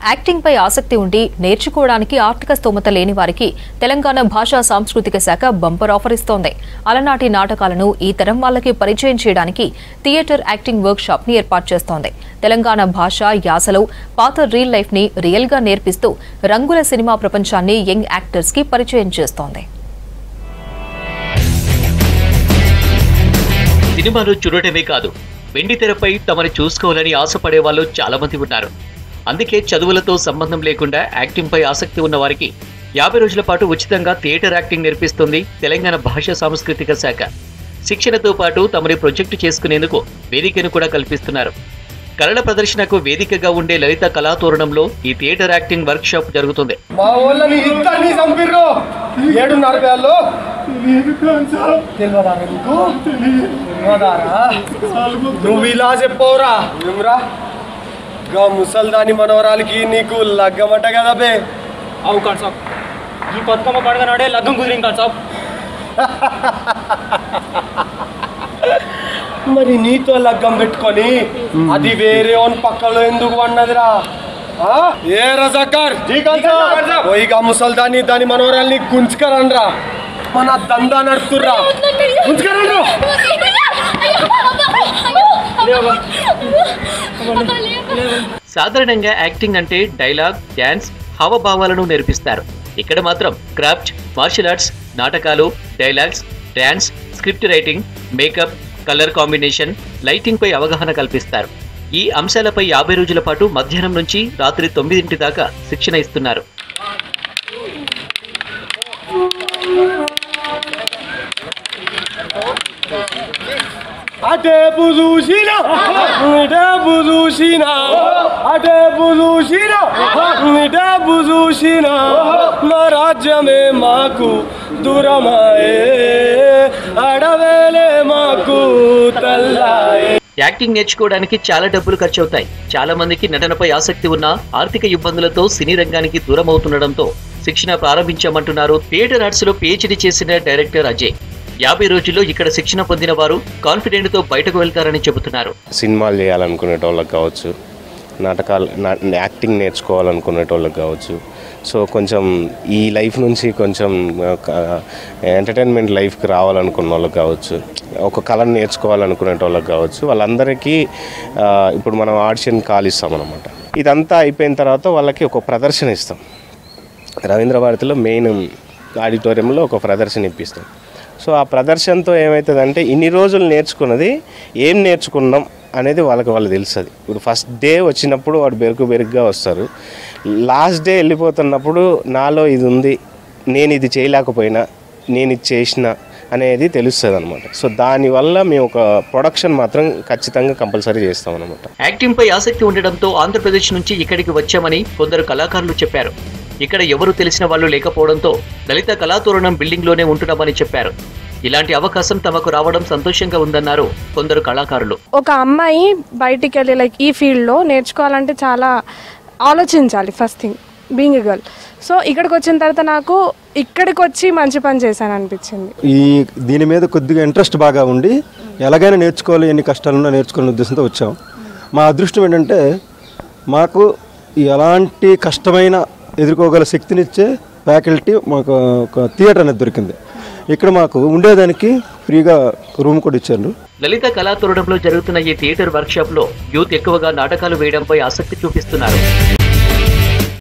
Acting పై ఆసక్తి ఉండి నేర్చుకోవడానికి ఆర్థిక స్తోమత లేని వారికి తెలంగాణ భాషా సాంస్కృతిక శాఖ బంపర్ ఆఫర్ ఇస్తోంది అలనాటి నాటకాలను ఈ తరం వాళ్ళకి పరిచయం చేయడానికి థియేటర్ యాక్టింగ్ వర్క్ షాప్ ని ఏర్పాటు చేస్తోంది తెలంగాణ భాష యాసలో పాత రీల్ లైఫ్ ని రియల్ గా నేర్పిస్తూ రంగుల సినిమా ప్రపంచాన్ని యంగ్ యాక్టర్స్ కి పరిచయం చేస్తోంది సినిమాలు చూడటమే కాదు వెండి తెరపై తమని చూసుకోవాలని ఆశపడే వాళ్ళు చాలా మంది ఉన్నారు అందుకే చదువులతో సంబంధం లేకుండా యాక్టింగ్ పై ఆసక్తి ఉన్న వారికి యాభై రోజుల పాటు ఉచితంగా థియేటర్ యాక్టింగ్ నేర్పిస్తుంది తెలంగాణ భాషా సాంస్కృతిక శాఖ శిక్షణతో పాటు తమని ప్రొజెక్టు చేసుకునేందుకు వేదికను కూడా కల్పిస్తున్నారు కళల ప్రదర్శనకు వేదికగా ఉండే లలిత కళాతోరణంలో ఈ థియేటర్ యాక్టింగ్ వర్క్ షాప్ జరుగుతుంది మా వాళ్ళని ఇద్దరిని చంపిర్రు ఏడున్నర వేలు తెలియదా నీకు తెలియదారా నువ్వు ఇలా చెప్పవురా ఏమ్రా గా ముసల్దాని మనవరాలకి నీకు లగ్గమట కదా బే అవు కాదు సాబ్ ఈ బతుకమ్మ పండుగ నాడే లగ్గం కుదిరింది కాదు సాబ్ మరి నీతో లగ్గం పెట్టుకొని అది వేరే ఓన్ పక్కలో ఎందుకు అన్నదిరా ఆ? ఏ రజాకర్ పోయిగా ముసల్దాని దాని మనవరాల్ని గుంజుకరండ్రా మన దందా నడుతుర్రా గుంజుకరండ్రా సాధారణంగా యాక్టింగ్ అంటే డైలాగ్ డ్యాన్స్ హావభావాలను నేర్పిస్తారు ఇక్కడ మాత్రం క్రాఫ్ట్ మార్షల్ ఆర్ట్స్ నాటకాలు dialogues dance script writing makeup colour combination lighting పై అవగాహన కల్పిస్తారు ఈ అంశాలపై యాభై రోజుల పాటు మధ్యాహ్నం నుంచి రాత్రి తొమ్మిదింటి దాకా శిక్షణ ఇస్తున్నారు అటే చూసినా ఇటే చూసినా అటే చూసినా ఇటే చూసినా నా రాజ్యమే మాకు దూరమాయే అడవేలే మాకు తల్లాయే యాక్టింగ్ నేర్చుకోవడానికి చాలా డబ్బులు ఖర్చు అవుతాయి చాలా మందికి నటనపై ఆసక్తి ఉన్న ఆర్థిక ఇబ్బందులతో సినీ రంగానికి దూరం అవుతుండడంతో శిక్షణ ప్రారంభించామంటున్నారు థియేటర్ ఆర్ట్స్ లో పిహెచ్డి చేసిన డైరెక్టర్ అజయ్ యాభై రోజుల్లో ఇక్కడ శిక్షణ పొందిన వారు కాన్ఫిడెంట్ తో బయటకు వెళ్తారని చెబుతున్నారు సినిమాలు చేయాలనుకునేటోళ్ళకి కావచ్చు నాటకాలు నా- యాక్టింగ్ నేర్చుకోవాలనుకునేటోళ్ళకి కావచ్చు సో కొంచెం ఈ లైఫ్ నుంచి కొంచెం ఒక ఎంటర్టైన్మెంట్ లైఫ్కి రావాలనుకున్న వాళ్ళకి కావచ్చు ఒక కళను నేర్చుకోవాలనుకునేటోళ్ళకి కావచ్చు వాళ్ళందరికీ ఆ, ఇప్పుడు మనం ఆడిషన్ కాల్ ఇస్తాం అనమాట ఇదంతా అయిపోయిన తర్వాత వాళ్ళకి ఒక ప్రదర్శన ఇస్తాం రవీంద్ర భారతిలో మెయిన్ ఆడిటోరియంలో ఒక ప్రదర్శన ఇప్పిస్తాం సో ఆ ప్రదర్శనతో ఏమవుతుందంటే ఇన్ని రోజులు నేర్చుకున్నది ఏం నేర్చుకున్నాం అనేది వాళ్ళకి వాళ్ళు తెలుస్తుంది ఇప్పుడు ఫస్ట్ డే వచ్చినప్పుడు వాడు బెరుకు బెరుగ్గా వస్తారు లాస్ట్ డే వెళ్ళిపోతున్నప్పుడు నాలో ఇది ఉంది నేను ఇది చేయలేకపోయినా నేను ఇది చేసిన అనేది తెలుస్తుంది అనమాట సో దానివల్ల మేము ఒక ప్రొడక్షన్ మాత్రం ఖచ్చితంగా కంపల్సరీ చేస్తాం అనమాట యాక్టింగ్ పై ఆసక్తి ఉండడంతో ఆంధ్రప్రదేశ్ నుంచి ఇక్కడికి వచ్చామని కొందరు కళాకారులు చెప్పారు ఇక్కడ ఎవరు తెలిసిన వాళ్ళు లేకపోవడంతో లలిత కళాతోరణం బిల్డింగ్ లోనే ఉంటున్నామని చెప్పారు ఇలాంటి అవకాశం తమకు రావడం సంతోషంగా ఉందన్నారు కొందరు కళాకారులు ఒక అమ్మాయి బయటికి వెళ్ళి లైక్ ఈ ఫీల్డ్లో నేర్చుకోవాలంటే చాలా ఆలోచించాలి first thing being a girl so ఇక్కడికి వచ్చిన తర్వాత నాకు ఇక్కడికి వచ్చి మంచి పని చేశాను అనిపించింది ఈ దీని మీద కొద్దిగా ఇంట్రెస్ట్ బాగా ఉండి ఎలాగైనా నేర్చుకోవాలి ఎన్ని కష్టాలున్నా నేర్చుకోవాలనే ఉద్దేశంతో వచ్చాం మా అదృష్టం ఏంటంటే మాకు ఎలాంటి కష్టమైన ఎదుర్కోగల శక్తినిచ్చే ఫ్యాకల్టీ మాకు ఒక థియేటర్ అనేది దొరికింది ఇక్కడ మాకు ఉండేదానికి ఫ్రీగా రూమ్ కూడా ఇచ్చారు లలిత కళాతోరణంలో జరుగుతున్న ఈ థియేటర్ వర్క్షాప్ లో యూత్ ఎక్కువగా నాటకాలు వేయడంపై ఆసక్తి చూపిస్తున్నారు